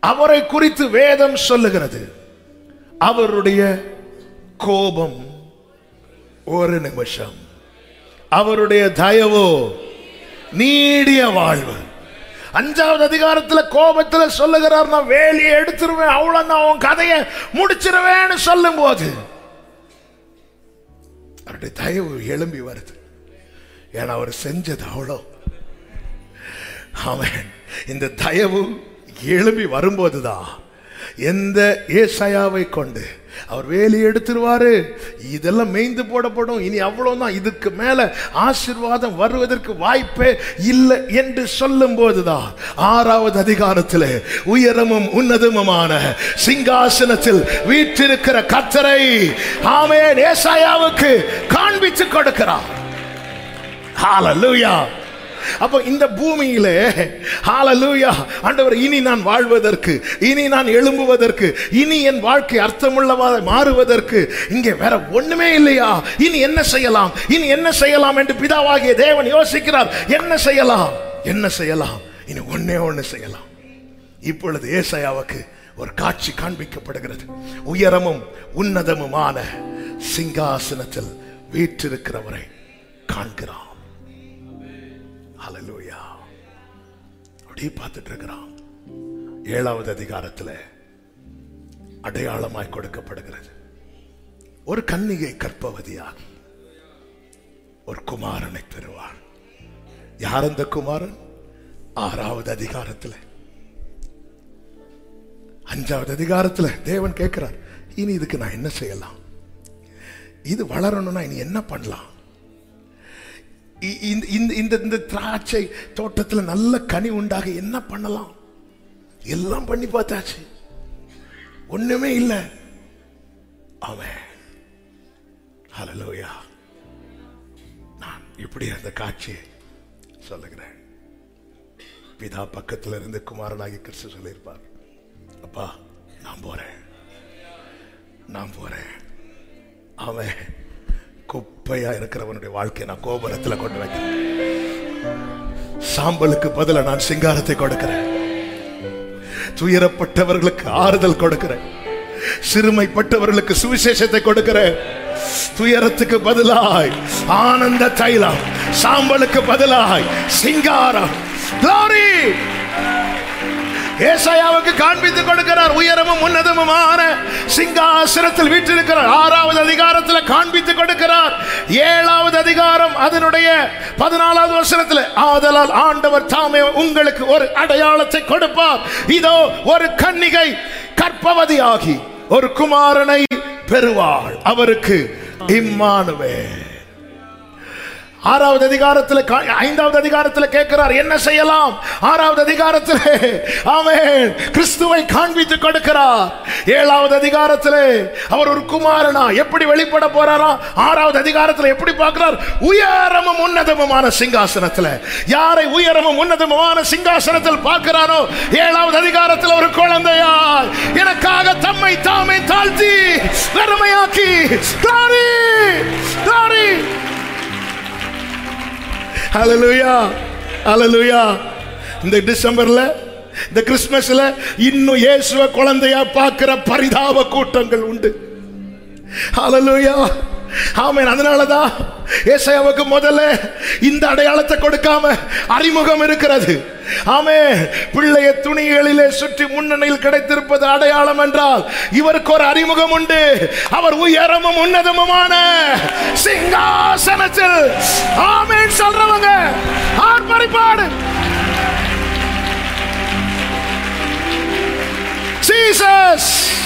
அவரை குறித்து வேதம் சொல்லுகிறது அவருடைய கோபம் ஒரு நிமிஷம் அவருடைய தயவோ நீடிய வாழ்வு அஞ்சாவது அதிகாரத்துல கோபத்துல சொல்லுகிறார் நான் வேலியை எடுத்துருவேன் அவ்வளவு நான் உன் கதையை முடிச்சிருவேன்னு சொல்லும் போது அவருடைய தயவு எழும்பி வருது ஏன்னா அவர் செஞ்சது அவ்வளோ அவன் இந்த தயவு எழும்பி வரும்போதுதான் எந்த ஏசாயாவை கொண்டு அவர் வேலி எடுத்துருவாரு இதெல்லாம் மேய்ந்து போடப்படும் இனி அவ்வளவுதான் இதுக்கு மேல ஆசீர்வாதம் வருவதற்கு வாய்ப்பே இல்லை என்று சொல்லும் போதுதான் ஆறாவது அதிகாரத்தில் உயரமும் உன்னதமுமான சிங்காசனத்தில் வீற்றிருக்கிற கத்தரை ஆமேன் ஏசாயாவுக்கு காண்பித்து கொடுக்கிறார் ஹalleluya அப்போ இந்த பூமியிலே ஹalleluya ஆண்டவர் இனி நான் வாழ்வதற்கு இனி நான் எழும்புவதற்கு இனி என் வாழ்க்கை அர்த்தமுள்ளவா மாறுவதற்கு இங்கே வேற ஒண்ணுமே இல்லையா இனி என்ன செய்யலாம் இனி என்ன செய்யலாம் என்று பிதாவாகிய தேவன் யோசிக்கிறார் என்ன செய்யலாம் என்ன செய்யலாம் இனி ஒண்ணே ஒண்ணு செய்யலாம் இப்பொழுது ஏசாயாவுக்கு ஒரு காட்சி காண்பிக்கப்படுகிறது உயரமும் உன்னதமுமான சிங்காசனத்தில் வீற்றிருக்கிறவரை காண்கிறான் ஹalleluya அப்படியே பார்த்துட்டு இருக்கிறான் ஏழாவது அதிகாரத்துல அடையாளமாய் கொடுக்கப்படுகிறது ஒரு கன்னிகை கற்பவதியாகி ஒரு குமாரனை பெறுவார் யார் அந்த குமாரன் ஆறாவது அதிகாரத்துல அஞ்சாவது அதிகாரத்துல தேவன் கேட்கிறார் இனி இதுக்கு நான் என்ன செய்யலாம் இது வளரணும்னா இனி என்ன பண்ணலாம் இ- இந்த- இந்த இந்த இந்த திராட்சை தோட்டத்தில் நல்ல கனி உண்டாக என்ன பண்ணலாம் எல்லாம் பண்ணி பார்த்தாச்சு ஒண்ணுமே இல்லை அவன் ஹalleluya நான் இப்படி அந்த காட்சியை சொல்லுகிறேன் பிதா பக்கத்துல இருந்து குமாரனாகி கிறிஸ்து சொல்லியிருப்பார் அப்பா நான் போறேன் நான் போறேன் அவன் குப்பையா இருக்கிறவனுடைய வாழ்க்கையை நான் கோபுரத்துல கொண்டு வைக்கிறேன் சாம்பலுக்கு பதிலா நான் சிங்காரத்தை கொடுக்கிறேன் துயரப்பட்டவர்களுக்கு ஆறுதல் கொடுக்கிறேன் சிறுமைப்பட்டவர்களுக்கு சுவிசேஷத்தை கொடுக்கிறேன் துயரத்துக்கு பதிலாய் ஆனந்த தைலம் சாம்பலுக்கு பதிலாய் சிங்காரம் Glory! ஏசாயாவுக்கு காண்பித்துக் கொடுக்கிறார் உயரமும் உன்னதமுமான சிங்காசனத்தில் வீற்றிருக்கிறார் ஆறாவது அதிகாரத்தில் காண்பித்துக் கொடுக்கிறார் ஏழாவது அதிகாரம் அதனுடைய பதினாலாவது வருஷத்தில் ஆதலால் ஆண்டவர் தாமே உங்களுக்கு ஒரு அடையாளத்தை கொடுப்பார் இதோ ஒரு கன்னிகை கற்பவதியாகி ஒரு குமாரனை பெறுவாள் அவருக்கு இம்மானுவே ஆறாவது அதிகாரத்தில் கா- ஐந்தாவது அதிகாரத்தில் கேட்கிறார் என்ன செய்யலாம் ஆறாவது அதிகாரத்தில் அவன் கிறிஸ்துவை காண்பித்து கொடுக்கிறார் ஏழாவது அதிகாரத்தில் அவர் ஒரு குமாரனா எப்படி வெளிப்பட போறாராம் ஆறாவது அதிகாரத்தில் எப்படி பார்க்கிறார் உயரமும் உன்னதமுமான சிங்காசனத்தில் யாரை உயரமும் உன்னதமுமான சிங்காசனத்தில் பார்க்கிறாரோ ஏழாவது அதிகாரத்தில் ஒரு குழந்தையாய் எனக்காக தம்மை தாமே தாழ்த்தி வெறுமையாக்கி glory, glory. ஹalleluya ஹalleluya இந்த டிசம்பர்ல இந்த கிறிஸ்மஸ்ல இன்னும் இயேசுவ குழந்தையா பார்க்கிற பரிதாப கூட்டங்கள் உண்டு ஹalleluya ஆமென் அதனாலதான் ஏசாயாவுக்கு முதல்ல இந்த அடையாளத்தை கொடுக்காம அறிமுகம் இருக்கிறது ஆமே பிள்ளைய துணிகளிலே சுற்றி முன்னணியில் கிடைத்திருப்பது அடையாளம் என்றால் இவருக்கு ஒரு அறிமுகம் உண்டு அவர் உயரமும் உன்னதமுமான சிங்காசனத்தில் ஆமென் சொல்றவங்க ஆர்ப்பரிப்பாடு ஜீசஸ்